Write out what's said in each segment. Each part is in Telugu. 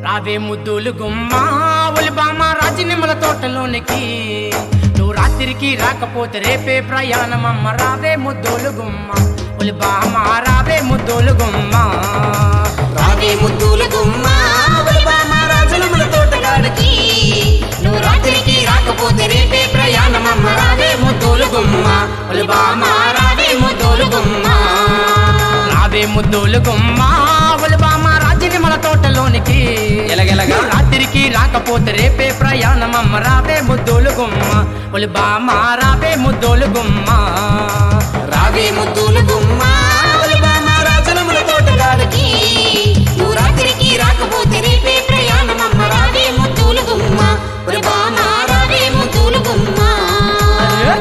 రావే ముద్దులు గుమ్మ ఒలిబామ రాజనిమ్మల తోటలోనికి నువ్వు రాత్రికి రాకపోతే రేపే ప్రయాణం అమ్మ రావే ముద్దులు గుమ్మ ఒలిబామ రావే ముద్దులు గుమ్మ రావే ముద్దుల గుమ్మ ఒలిబామ రాజులముల తోటగాడికి నువ్వు రాత్రికి రాకపోతే రేపే ప్రయాణం అమ్మ రావే ముద్దుల గుమ్మ ఒలిబామ రావే ముద్దుల గుమ్మ రావే ముద్దులు గుమ్మ ఒలిబామ రాజనిమ్మల తోటలోనికి ఎలగెలగా? నువ్వు రాత్రికి రాకపోతే రేపే ప్రయాణం అమ్మ రావే ముద్దులు గుమ్మ ఒలిబామ రావే ముద్దులు గుమ్మ రావే ముద్దుల గుమ్మ ఒలిబామ రాజులముల తోటగాడికి నువ్వు రాత్రికి రాకపోతే రేపే ప్రయాణం అమ్మ రావే ముద్దుల గుమ్మ ఒలిబామ రావే ముద్దుల గుమ్మ అరే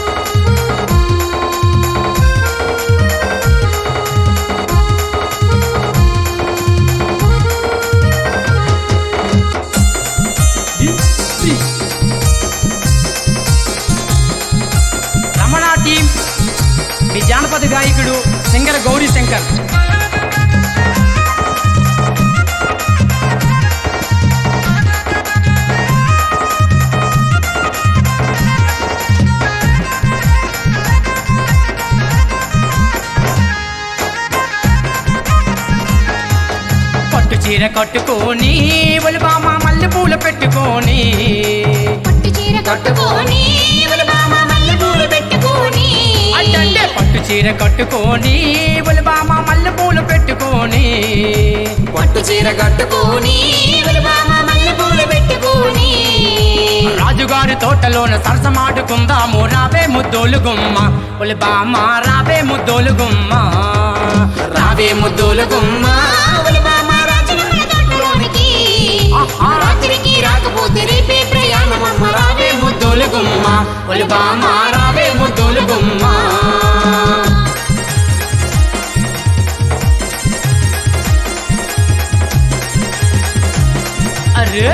రమణ టీం మీ జానపద గాయకుడు సింగర్ గౌరీ శంకర్ పట్టు చీర కట్టుకొని ఒలిబామ మల్లె పూలు పెట్టుకొని పట్టు చీర కట్టుకొని ఒలిబామ మల్లె పూలు పెట్టుకొని అంటే పట్టు చీర కట్టుకొని ఒలిబామ మల్లె పూలు పెట్టుకొని పట్టు చీర కట్టుకొని ఒలిబామ మల్లె పూలు పెట్టుకొని రాజుగారి తోటలోన సరసమాడుకుందాము రావే ముద్దోలు గుమ్మ ఒలిబామ రావే ముద్దోలు గుమ్మ రావే ముద్దుల గుమ్మ ఒలిబామ రాజులమ్మ తోటలోనికి ఆహా. రాత్రికి రాకపోతే రేపే ప్రయాణం అమ్మ రావే ముద్దుల గుమ్మ ఒలిబామ రావే ముద్దుల గుమ్మ అరే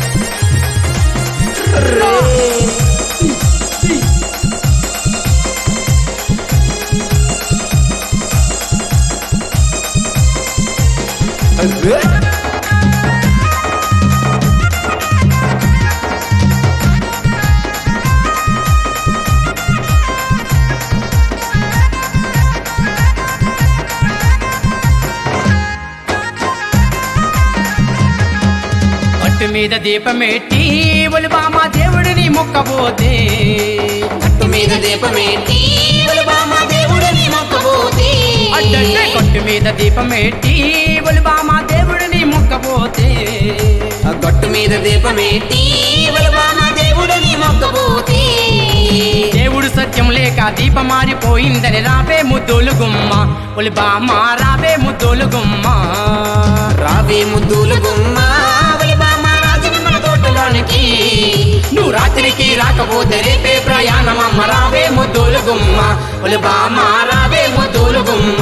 పట్టు మీద దీపమెట్టి ఒలిబామ దేవుడిని మొక్కబోతే గట్టు మీద దీపమేంటి ఒలిబామ దేవుడని మొక్కబోతే అడ్డంటే కొట్టు మీద దీపమెట్టి ఒలిబామ దేవుడిని మొక్కబోతే ఆ గట్టు మీద దీపమేంటి ఒలిబామ దేవుడని మొక్కబోతే దేవుడు సత్యం లేక దీపం మారిపోయిందని రావే ముద్దులు గుమ్మ ఒలిబామ రావే ముద్దులు గుమ్మ రావే ముద్దుల గుమ్మ ఒలిబామ రాజనిమ్మల తోటలోనికి నువ్వు రాత్రికి రాకపోతే రేపే ప్రయాణం అమ్మ రావే ముద్దులు గుమ్మ ఒలిబామ రావే ముద్దులు గుమ్మ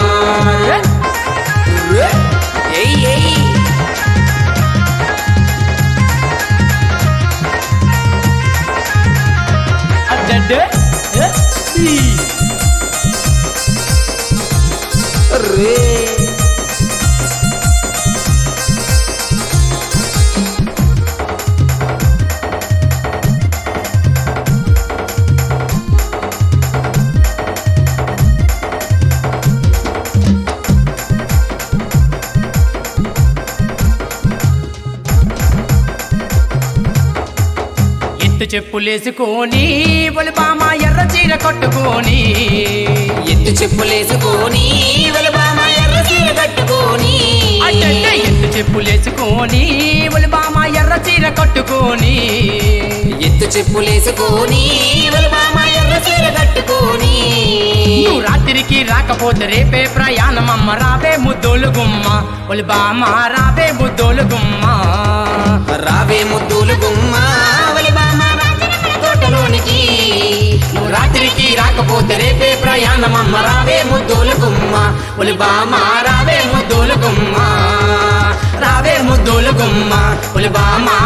ఏయ్ ఏయ్ అడ్డంటే ఏ, ఈ. రే ఎత్తు చెప్పులేసుకొని ఒలిబామ ఎర్ర చీర కట్టుకొని ఎత్తు చెప్పులేసుకొని ఒలిబామ ఎర్ర చీర కట్టుకొని అడ్డంటే ఎత్తు చెప్పులేసుకొని ఒలిబామ ఎర్ర చీర కట్టుకొని ఎత్తు చెప్పులేసుకొని ఒలిబామ ఎర్ర చీర కట్టుకొని నువ్వు రాత్రికి రాకపోతే రేపే ప్రయాణం అమ్మ రావే ముద్దోలు గుమ్మ ఒలిబామ రావే ముద్దోలు గుమ్మ రావే ముద్దుల గుమ్మ ఒలిబామ రాజనగర తోటలోనికి నువ్వు రాత్రికి రాకపోతే రేపే ప్రయాణం అమ్మ రావే ముద్దుల గుమ్మ ఒలిబామ రావే ముద్దుల గుమ్మ రావే ముద్దుల గుమ్మ ఒలిబామ